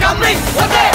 coming. Okay.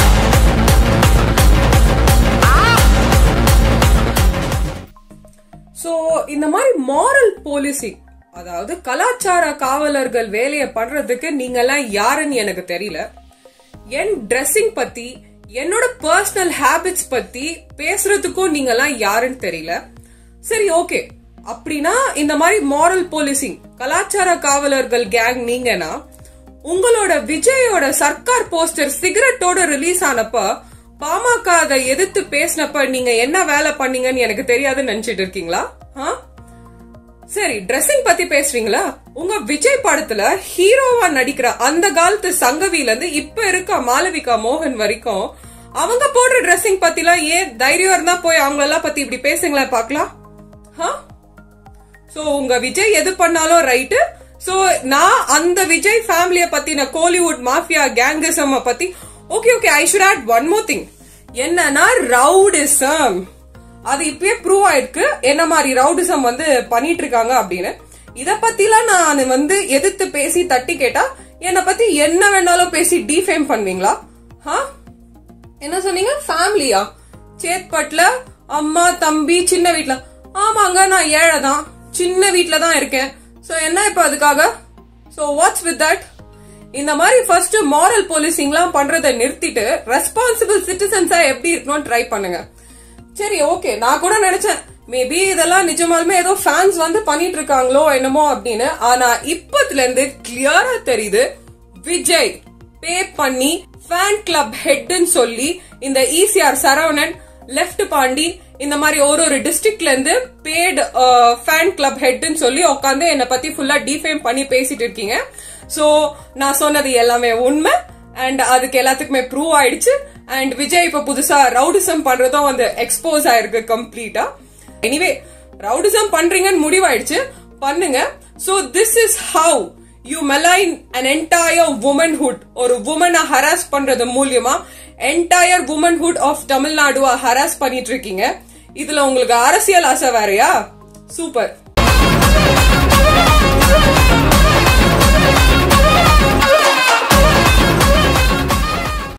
So இந்த மாதிரி moral போலிசிங் அதாவது கலாச்சார காவலர்கள் வேலையை பண்றதுக்கு நீங்க எல்லாம் யாருன்னு எனக்கு தெரியல என் ட்ரெஸ்ஸிங் பத்தி என்னோட பர்சனல் ஹேபிட்ஸ் பத்தி பேசுறதுக்கும் நீங்க எல்லாம் யாருன்னு தெரியல சரி ஓகே அப்படின்னா இந்த மாதிரி மாரல் போலிசிங் கலாச்சார காவலர்கள் கேங் நீங்கன்னா உங்களோட விஜயோட சர்க்கார் போஸ்டர் சிகரெட்டோட ரிலீஸ் ஆனப்ப பாமக அதை எதிர்த்து பேசினப்ப நீங்க என்ன வேலை பண்ணீங்கன்னு எனக்கு தெரியாதுன்னு நினைச்சிட்டு இருக்கீங்களா ஆ? சரி ட்ரெஸ்ஸிங் பத்தி பேசுறீங்களா உங்க விஜய் படத்துல ஹீரோவா நடிக்கிற அந்த காலத்து சங்கவில இருந்து இப்ப இருக்க மாளவிகா மோகன் வரைக்கும் அவங்க போடுற ட்ரெஸ்ஸிங் பத்திலாம் ஏன் தைரியம் இருந்தா போய் அவங்க எல்லாம் பத்தி இப்படி பேசுங்களேன் பாக்கலாம் சோ உங்க விஜய் எது பண்ணாலும் ரைட்டு சோ நான் அந்த விஜய் ஃபேமிலிய பத்தின கோலிவுட் மாஃபியா கேங்கிசம் பத்தி okay okay I should add one more thing என்னன்னா ரவுடிசம் அது இப்பயே ப்ரூவ் ஆயிருக்கு என்ன மாதிரி ரவுடிசம் வந்து பண்ணிட்டு இருக்காங்க அப்படின்னு இத பத்திலாம் நான் வந்து எதிர்த்து பேசி தட்டி கேட்டா என்ன பத்தி என்ன வேணாலும் பேசி டிஃபேம் பண்ணுவீங்களா ஹா என்ன சொன்னீங்க ஃபேமிலியா சேத்பட்ல அம்மா தம்பி சின்ன வீட்ல ஆமாங்க நான் ஏழை தான் சின்ன வீட்ல தான் இருக்கேன் சோ என்ன இப்ப அதுக்காக சோ வாட்ஸ் வித் தட் இந்த மாதிரி ஃபர்ஸ்ட் மாரல் போலீசிங்லாம் பண்றதை நிறுத்திட்டு ரெஸ்பான்சிபிள் சிட்டிசன்ஸா எப்படி இருக்கணும்னு ட்ரை பண்ணுங்க சரி ஓகே நான் கூட நினைச்சேன் மேபி இதெல்லாம் நிஜமாலுமே ஏதோ ஃபேன்ஸ் வந்து பண்ணிட்டு இருக்காங்களோ என்னமோ அப்படின்னு ஆனா இப்பத்துல இருந்து கிளியரா தெரியுது விஜய் பே பண்ணி ஃபேன் கிளப் ஹெட்னு சொல்லி இந்த ஈசிஆர் சரவணன் லெஃப்ட் பாண்டி இந்த மாதிரி ஒரு ஒரு டிஸ்ட்ரிக்ட்ல இருந்து பேட் ஃபேன் கிளப் ஹெட்னு சொல்லி உட்காந்து என்ன பத்தி ஃபுல்லா டிஃபேம் பண்ணி பேசிட்டு இருக்கீங்க சோ நான் சொன்னது எல்லாமே உண்மை அண்ட் அதுக்கு எல்லாத்துக்குமே ப்ரூவ் ஆயிடுச்சு அண்ட் விஜய் இப்ப புதுசா ரவுடிசம் பண்றதும் வந்து எக்ஸ்போஸ் ஆயிருக்கு கம்ப்ளீட்டா எனிவே ரவுடிசம் பண்றீங்கன்னு முடிவாயிடுச்சு பண்ணுங்க so this is how you malign an entire womanhood ஒரு வுமனை ஹராஸ் பண்றது மூலியமா என்டையர் வுமன்ஹுட் ஆஃப் தமிழ்நாடுவா ஹராஸ் பண்ணிட்டு இருக்கீங்க இதுல உங்களுக்கு அரசியல் ஆசை வேறயா சூப்பர்